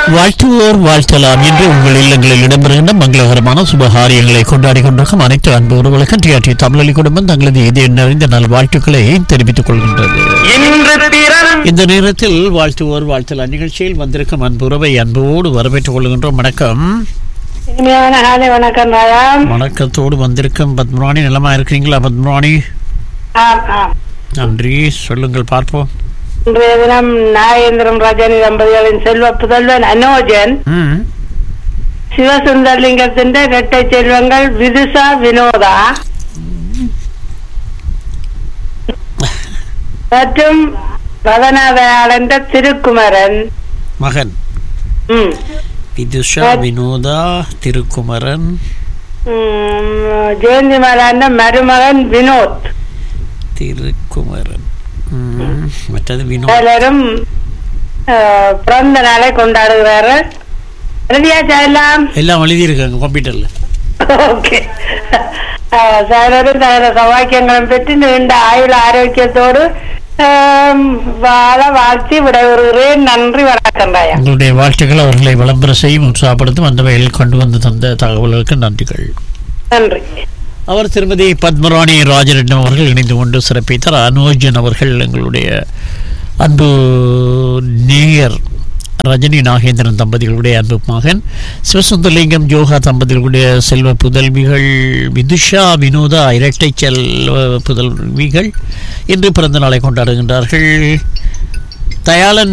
வாழ்த்துவோர் வாழ்த்தலாம் என்று உங்கள் இல்லங்களில் இடம்பெறுகின்ற மங்களகரமான சுபகாரியங்களை கொண்டாடி கொண்டிருக்கும் அனைத்து அன்பு உறவுகளுக்கும் டிஆர்டி தமிழொலி குடும்பம் தங்களது இதய நிறைந்த நல் வாழ்த்துக்களை தெரிவித்துக் கொள்கின்றது இன்று பிறர் இந்த நேரத்தில் வாழ்த்துவோர் வாழ்த்தலாம் நிகழ்ச்சியில் வந்திருக்கும் அன்பு உறவை அன்போடு வரவேற்றுக் கொள்கின்றோம் வணக்கம் இனிமையான காலை வணக்கம் ராயா வணக்கத்தோடு வந்திருக்கும் பத்மராணி நலமா இருக்கிறீங்களா பத்மராணி ஆம் ஆம் நன்றி சொல்லுங்கள் பார்ப்போம் இன்றைய தினம் நாகேந்திரம் ரஜினி தம்பதிகளின் செல்வ புதல்வன் அனோஜன் ம் சிவசுந்தரலிங்கத்தின் இரட்டை செல்வங்கள் விதுஷா வினோதா மற்றும் ரவணாதயாளன் திருக்குமரன் மகன் ம். விதுஷா வினோதா திருக்குமரன் ம், ஜெயந்தி மாலாண்ட மருமகன் வினோத் திருக்குமரன் ம், மற்றது வினோத் பலரும் அஹ், பிறந்த நாளை கொண்டாடுகிறார்கள் எழுதியாச்சா எல்லாம் எல்லாம் எழுதியிருக்காங்க கம்ப்யூட்டர்ல ஓகே சகலரும் சகல சௌபாக்கியங்களும் பெற்று நீண்ட ஆயுள் ஆரோக்கியத்தோடு ஆம், வாழ வாழ்த்தி விடைபெறுகிறேன் நன்றி வணக்கம் ராயா உங்களுடைய வாழ்த்துக்கள் அவர்களை விளம்பர செய்யும் உற்சாகப்படுத்தும் அந்த வகையில் கொண்டு வந்து தந்த தகவல்களுக்கு நன்றிகள் நன்றி அவர் திருமதி பத்மராணி ராஜரட்னம் அவர்கள் இணைந்து கொண்டு சிறப்பித்தார் அனோஜன் அவர்கள் எங்களுடைய அன்பு நேயர் ரஜினி நாகேந்திரன் தம்பதிகளுடைய அன்பு மகன் சிவசுந்தரலிங்கம் ஜோகா தம்பதிகளுடைய செல்வ புதல்விகள் விதுஷா வினோதா இரட்டை செல்வ புதல்விகள் இன்று பிறந்த நாளை கொண்டாடுகின்றார்கள் தயாளன்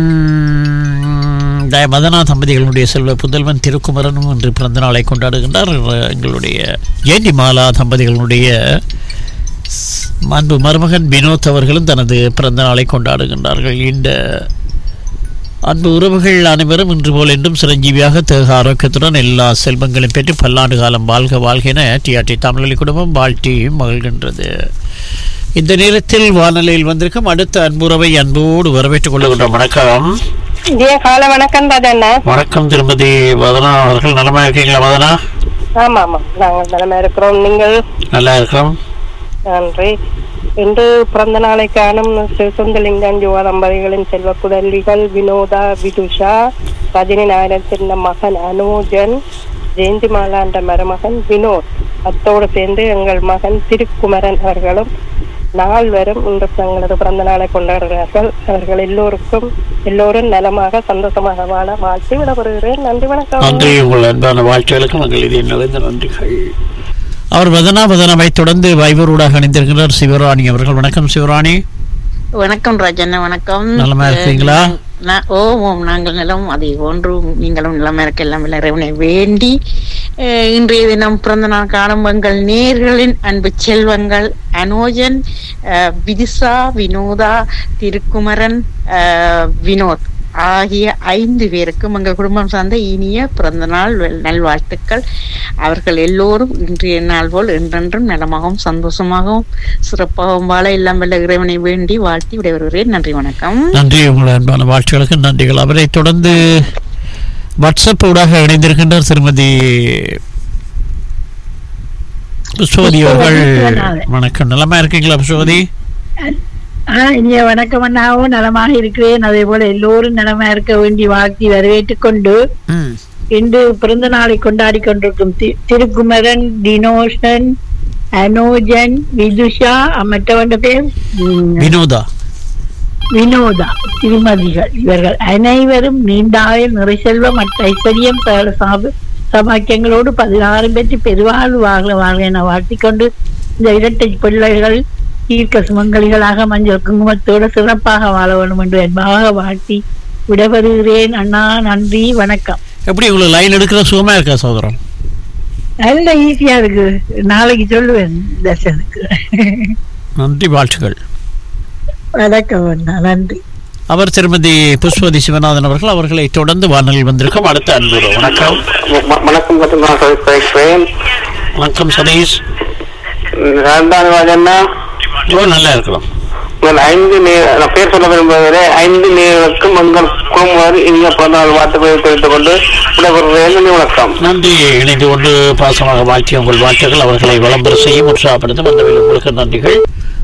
தய மதனா தம்பதிகளுடைய செல்வ புதல்வன் திருக்குமரனும் இன்று பிறந்த நாளை கொண்டாடுகின்றார் எங்களுடைய ஜெயந்தி மாலா தம்பதிகளுடைய ஸ்- அன்பு மருமகன் வினோத் அவர்களும் தனது பிறந்த நாளை கொண்டாடுகின்றார்கள் இந்த அன்பு உறவுகள் அனைவரும் இன்று போல் என்றும் சிரஞ்சீவியாக தேக ஆரோக்கியத்துடன் எல்லா செல்வங்களையும் பெற்று பல்லாண்டு காலம் வாழ்க வாழ்க என டிஆர்டி தமிழொலி குடும்பம் வாழ்த்தி மகிழ்கின்றது இந்த நேரத்தில் வானொலியில் வந்திருக்கும் அடுத்த அன்புறவை அன்போடு வரவேற்றுக் கொள்ளுகின்றோம் வணக்கம் இந்திய கால வணக்கம் ராஜண்ணா வணக்கம் திருமதி வதனா அவர்கள் நலமா இருக்கீங்களா வதனா ஆமா ஆமா நாங்கள் நிலைமை இருக்கிறோம் நீங்கள் நல்லா இருக்கிறோம் நன்றி இன்று பிறந்த நாளை காணும் சிவசுந்தலிங்கம் யுவ தம்பதிகளின் செல்வ புதல்விகள் வினோதா விதுஷா ரஜினி நாயகத்தின் மகன் அனோஜன் ஜெயந்தி மாலாண்ட மருமகன் வினோத் அத்தோடு சேர்ந்து எங்கள் மகன் திருக்குமரன் அவர்களும் நால்வரும் இன்று தங்களது பிறந்த நாளை கொண்டாடுகிறார்கள் அவர்கள் எல்லோருக்கும் எல்லோரும் நலமாக சந்தோஷமாக வாழ வாழ்த்தி விடப்படுகிறேன் நன்றி வணக்கம் நன்றி உங்கள் அன்பான வாழ்த்துகளுக்கு மகள் இது நிறைந்த நன்றிகள் அவர் வதனா வதனாவை தொடர்ந்து வைபரூடாக இணைந்திருக்கிறார் சிவராணி அவர்கள் வணக்கம் சிவராணி வணக்கம் ராஜண்ணா வணக்கம் நலமா இருக்கீங்களா? நான்- ஓ ஓம் நாங்கள் நிலம் அதே போன்று நீங்களும் நிலமா இருக்க எல்லாம் இறைவனை வேண்டி அஹ், இன்றைய தினம் பிறந்த நாள் காணும் எங்கள் நேர்களின் அன்பு செல்வங்கள் அனோஜன் அஹ், விதிசா வினோதா திருக்குமரன் அஹ், வினோத் ஆகிய ஐந்து பேருக்கும் எங்கள் குடும்பம் சார்ந்த இனிய பிறந்த நாள் வெல்- நல்வாழ்த்துக்கள் அவர்கள் எல்லோரும் இன்றைய நாள் போல் என்றென்றும் நலமாகவும் சந்தோஷமாகவும் சிறப்பாகவும் வாழ எல்லாம் வல்ல இறைவனை வேண்டி வாழ்த்தி விடைபெறுகிறேன் நன்றி வணக்கம் நன்றி உங்கள் அன்பான வாழ்த்துகளுக்கு நன்றிகள் அவரை தொடர்ந்து வாட்ஸ்அப் ஊடாக இணைந்திருக்கின்றார் திருமதி புஷ்பவதி அவர்கள் வணக்கம் நலமா இருக்கீங்களா புஷ்பவதி ஆ, இனிய வணக்கம் அண்ணாவும் நலமாக இருக்கிறேன் அதே போல எல்லோரும் நலமா இருக்க வேண்டி வாழ்த்தி வரவேற்றுக் கொண்டு ம், இன்று பிறந்த நாளை கொண்டாடி கொண்டிருக்கும் தி- திருக்குமரன் தினோஷன் அனோஜன் விதுஷா மற்றவண்ட பேர் ம், வினோதா வினோதா திருமதிகள் இவர்கள் அனைவரும் நீண்டாயில் நிறை செல்வம் மற்ற ஐஸ்வர்யம் சகல சாப சபாக்கியங்களோடு பதினாறு பெற்று பெருவாழ்வு வாழ வாழ என வாழ்த்திக் கொண்டு இந்த இரட்டை பிள்ளைகள் தீர்க்க சுமங்கலிகளாக மஞ்சள் குங்குமத்தோடு சிறப்பாக வாழ வேண்டும் என்று என்பாக வாழ்த்தி விடைபெறுகிறேன் அண்ணா நன்றி வணக்கம் எப்படி உங்களுக்கு லைன் எடுக்கிற சுகமா இருக்கா சோதரம் நல்ல ஈஸியா இருக்கு நாளைக்கு சொல்லுவேன் தர்ஷனுக்கு நன்றி வாழ்த்துக்கள் வணக்கம் அண்ணா நன்றி அவர் திருமதி புஷ்பவதி சிவநாதன் அவர்கள் அவர்களை தொடர்ந்து வானொலியில் வந்திருக்கும் அடுத்த அன்பு வணக்கம் வ- வணக்கம் மற்றும் நான் பேசுகிறேன் வணக்கம் சதீஷ் ரெண்டாவது ராஜண்ணா ஓ நல்லா இருக்கலாம் உங்கள் ஐந்து நேர் நான் பேர் சொல்ல விரும்புவதிலே ஐந்து நேர்களுக்கும் உங்கள் குடும்பம் இனிய பிறந்தநாள் வாழ்த்துக்களை தெரிவித்துக் கொண்டு விடைபெறுகிறேன் நன்றி வணக்கம் நன்றி இணைந்து கொண்டு பாசமாக வாழ்த்திய உங்கள் வாழ்த்துக்கள் அவர்களை விளம்பரம் செய்யும் உற்சாகப்படுத்தும் அந்த உங்களுக்கு நன்றிகள்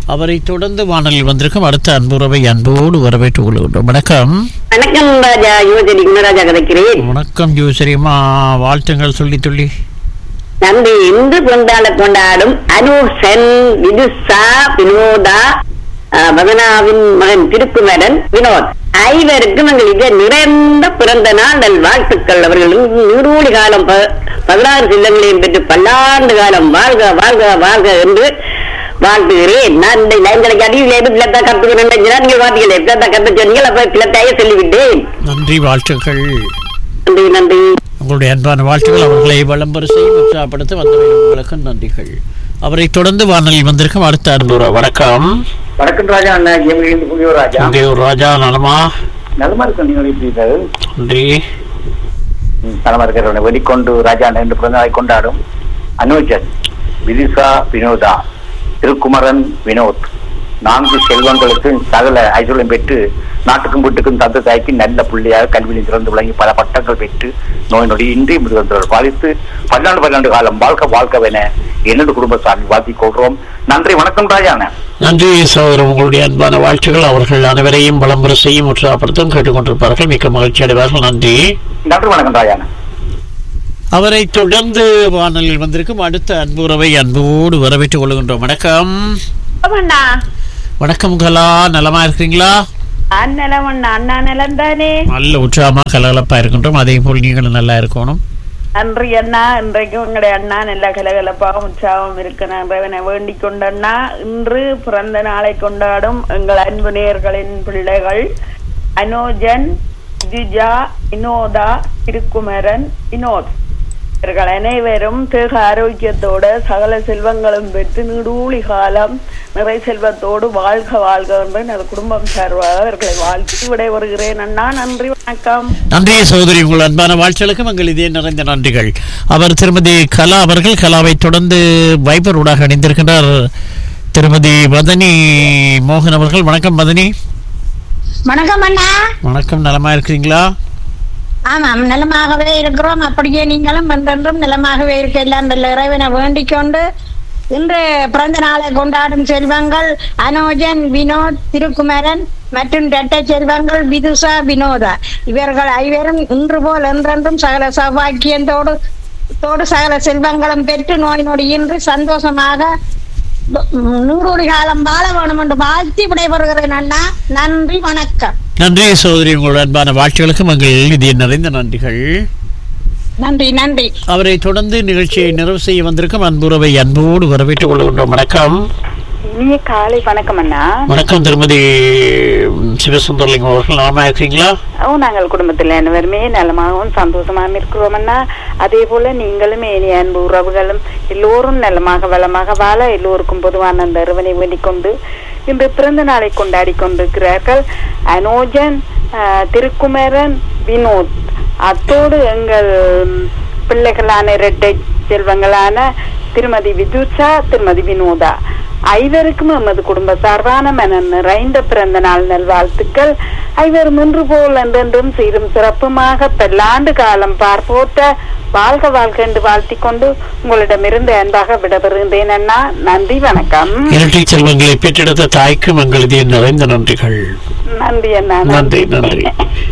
அவரை தொடர்ந்து வானலில் வந்திருக்கும் அடுத்த அன்புறவை அன்போடு வரவேற்றுக் கொள்கின்றோம் வணக்கம் வணக்கம் ராஜா யுவஜடி குணராஜா கதைக்கிறேன் வணக்கம் ஜோசரியம்மா வாழ்த்துங்கள் சொல்லி சொல்லி நன்றி இன்று பிறந்தாள கொண்டாடும் அனுசன் விதுஷா வினோதா அஹ், வதனாவின் மகன் திருக்குமரன் வினோத் ஐவருக்கும் எங்களுக்கு நிறைந்த பிறந்த நாள் நல் வாழ்த்துக்கள் அவர்களும் நூறு காலம் ப- பதினாறு சில்லங்களையும் பெற்று பல்லாண்டு காலம் வாழ்க வாழ்க வாழ்க என்று வாழ்த்துகிறேன் நான் இந்த எங்களுக்கு அடியில் பிள்ளத்தை கத்துக்கிறேன் நீங்கள் பார்த்தீங்களே பிள்ளத்தை கத்த சொன்னீங்க அப்ப பிள்ளத்தையே சொல்லிவிட்டேன் நன்றி வாழ்த்துக்கள் நன்றி நன்றி உங்களுடைய அன்பான வாழ்த்துக்கள் அவர்களை விளம்பர செய்யும் உற்சாகப்படுத்த வந்தவர்கள் உங்களுக்கு நன்றிகள் அவரை தொடர்ந்து வானலில் வந்திருக்கும் அடுத்த அன்புற வணக்கம் வணக்கம் ராஜா அண்ணா ஜெமிலிருந்து புதிய ராஜா உங்கள் ராஜா நலமா நலமா இருக்கும் நீங்கள் எப்படி இருக்காரு நன்றி ம், நலமா இருக்கிறவனை வெளிக்கொண்டு ராஜா அண்ணா என்று பிறந்தநாளை கொண்டாடும் அனுஜன் விதிசா வினோதா திருக்குமரன் வினோத் நான்கு செல்வங்களுக்கு சகல ஐஸ்வர்யம் பெற்று நாட்டுக்கும் வீட்டுக்கும் தந்த தாய்க்கு நல்ல பிள்ளையாக கல்வியில் சிறந்து விளங்கி பல பட்டங்கள் பெற்று நோய் நொடி இன்றி மிருகந்தவர் பாதித்து பல்லாண்டு பல்லாண்டு காலம் வாழ்க்கை வாழ்க்கவென என்னோட குடும்ப சாமி வாழ்த்திக் கொள்றோம் நன்றி வணக்கம் ராஜா அண்ணா நன்றி சகோதரர் உங்களுடைய அன்பான வாழ்த்துக்கள் அவர்கள் அனைவரையும் விளம்பர செய்யும் உற்சாகப்படுத்தும் கேட்டுக்கொண்டிருப்பார்கள் மிக்க மகிழ்ச்சி அடைவார்கள் நன்றி நன்றி வணக்கம் ராஜா அண்ணா அவரை தொடர்ந்து வானலில் வந்திருக்கும் அடுத்த அன்புறவை அன்போடு வரவேற்றுக் கொள்கின்றோம் வணக்கம் அண்ணா வணக்கம் கலா நலமா இருக்கிறீங்களா அண்ணலம் அண்ணா அண்ணா நிலம் தானே நல்ல உற்சாகமா கலகலப்பா இருக்கின்றோம் அதே போல் நீங்களும் நல்லா இருக்கணும் நன்றி அண்ணா இன்றைக்கு உங்களுடைய அண்ணா நல்ல கலகலப்பாகவும் உற்சாகம் இருக்கணும் இறைவனை வேண்டிக் கொண்ட அண்ணா இன்று பிறந்த நாளை கொண்டாடும் எங்கள் அன்பு நேயர்களின் பிள்ளைகள் அனோஜன் ஜிஜா வினோதா திருக்குமரன் வினோத் இவர்கள் அனைவரும் தேக ஆரோக்கியத்தோட சகல செல்வங்களும் பெற்று நீடூழி காலம் நிறை செல்வத்தோடு வாழ்க வாழ்க என்று எனது குடும்பம் சார்பாக அவர்களை வாழ்த்தி விடைபெறுகிறேன் அண்ணா நன்றி வணக்கம் நன்றி சகோதரி உங்கள் அன்பான வாழ்ச்சலுக்கும் எங்கள் இதே நிறைந்த நன்றிகள் அவர் திருமதி கலா அவர்கள் கலாவை தொடர்ந்து வைபர் ஊடாக இணைந்திருக்கின்றார் திருமதி வதனி மோகன் அவர்கள் வணக்கம் வதனி வணக்கம் அண்ணா வணக்கம் நலமா இருக்கிறீங்களா ஆமாம் நலமாகவே இருக்கிறோம் அப்படியே நீங்களும் என்றென்றும் நலமாகவே இருக்க எல்லாம் வல்ல இறைவனை வேண்டிக் கொண்டு இன்று பிறந்த நாளை கொண்டாடும் செல்வங்கள் அனோஜன் வினோத் திருக்குமரன் மற்றும் இரட்டை செல்வங்கள் விதுஷா வினோதா இவர்கள் ஐவரும் இன்று போல் என்றென்றும் சகல சௌபாக்கியத்தோடு தோடு சகல செல்வங்களும் பெற்று நோய் நொடியின்றி சந்தோஷமாக நூறு காலம் வாழ வேணும் என்று வாழ்த்தி விடைபெறுகிறேன் அண்ணா நன்றி வணக்கம் நன்றி சகோதரி உங்களோட அன்பான வாழ்த்துகளுக்கும் எங்கள் இதே நிறைந்த நன்றிகள் நன்றி நன்றி அவரை தொடர்ந்து நிகழ்ச்சியை நிறைவு செய்ய வந்திருக்கும் அன்புறவை அன்போடு வரவேற்றுக் கொள்கின்றோம் வணக்கம் இனிய காலை வணக்கம் அண்ணா வணக்கம் திருமதி சிவசுந்தரலிங்கம் அவர்கள் நலமா இருக்கிறீங்களா ஓ நாங்கள் குடும்பத்தில் அனைவருமே நலமாகவும் சந்தோஷமாகவும் இருக்கிறோம் அண்ணா அதே போல நீங்களும் இனி அன்பு உறவுகளும் எல்லோரும் நலமாக வளமாக வாழ எல்லோருக்கும் பொதுவான அந்த இறைவனை வேண்டிக் கொண்டு இன்று பிறந்த நாளை கொண்டாடி கொண்டிருக்கிறார்கள் அனோஜன் ஆஹ், திருக்குமரன் வினோத் அத்தோடு எங்கள் பிள்ளைகளான இரட்டை செல்வங்களான திருமதி விதுஷா திருமதி வினோதா ஐவருக்கும் எமது குடும்ப சார்பான மன நிறைந்த பிறந்த நாள் நல்வாழ்த்துக்கள் ஐவர் முன்று போல் என்றென்றும் சீரும் சிறப்புமாக பல்லாண்டு காலம் பார்ப்போட்ட வாழ்க வாழ்க என்று வாழ்த்திக் கொண்டு உங்களிடமிருந்து அன்பாக விடைபெறுகின்றேன் அண்ணா நன்றி வணக்கம் இரட்டை செல்வங்களை பெற்றெடுத்த தாய்க்கும் எங்கள் இதே நிறைந்த நன்றிகள் நன்றி அண்ணா நன்றி நன்றி